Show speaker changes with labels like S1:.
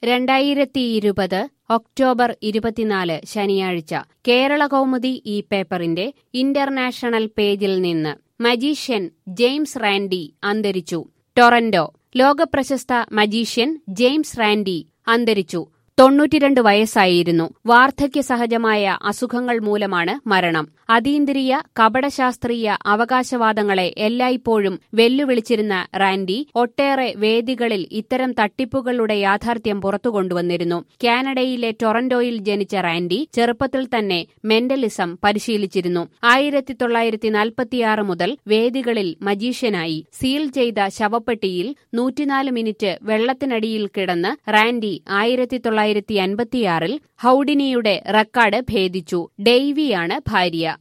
S1: രണ്ടായിരത്തി ഇരുപത് ഒക്ടോബർ ഇരുപത്തിനാല് ശനിയാഴ്ച കേരള കൗമുദി ഈ പേപ്പറിന്റെ ഇന്റർനാഷണൽ പേജിൽ നിന്ന് മജീഷ്യൻ ജെയിംസ് റാൻഡി അന്തരിച്ചു ടൊറന്റോ ലോകപ്രശസ്ത മജീഷ്യൻ ജെയിംസ് റാൻഡി അന്തരിച്ചു തൊണ്ണൂറ്റിരണ്ട് വയസ്സായിരുന്നു വാർദ്ധക്യ സഹജമായ അസുഖങ്ങൾ മൂലമാണ് മരണം അതീന്ദ്രിയ കപടശാസ്ത്രീയ അവകാശവാദങ്ങളെ എല്ലായ്പ്പോഴും വെല്ലുവിളിച്ചിരുന്ന റാൻഡി ഒട്ടേറെ വേദികളിൽ ഇത്തരം തട്ടിപ്പുകളുടെ യാഥാർത്ഥ്യം പുറത്തുകൊണ്ടുവന്നിരുന്നു കാനഡയിലെ ടൊറന്റോയിൽ ജനിച്ച റാൻഡി ചെറുപ്പത്തിൽ തന്നെ മെന്റലിസം പരിശീലിച്ചിരുന്നു ആയിരത്തി തൊള്ളായിരത്തി നാൽപ്പത്തിയാറ് മുതൽ വേദികളിൽ മജീഷ്യനായി സീൽ ചെയ്ത ശവപ്പെട്ടിയിൽ നൂറ്റിനാല് മിനിറ്റ് വെള്ളത്തിനടിയിൽ കിടന്ന് റാൻഡി ആയിരത്തി തൊള്ളായിരത്തി അൻപത്തിയാറിൽ ഹൌഡിനിയുടെ റെക്കോർഡ് ഭേദിച്ചു ഡെയ്വിയാണ് ഭാര്യ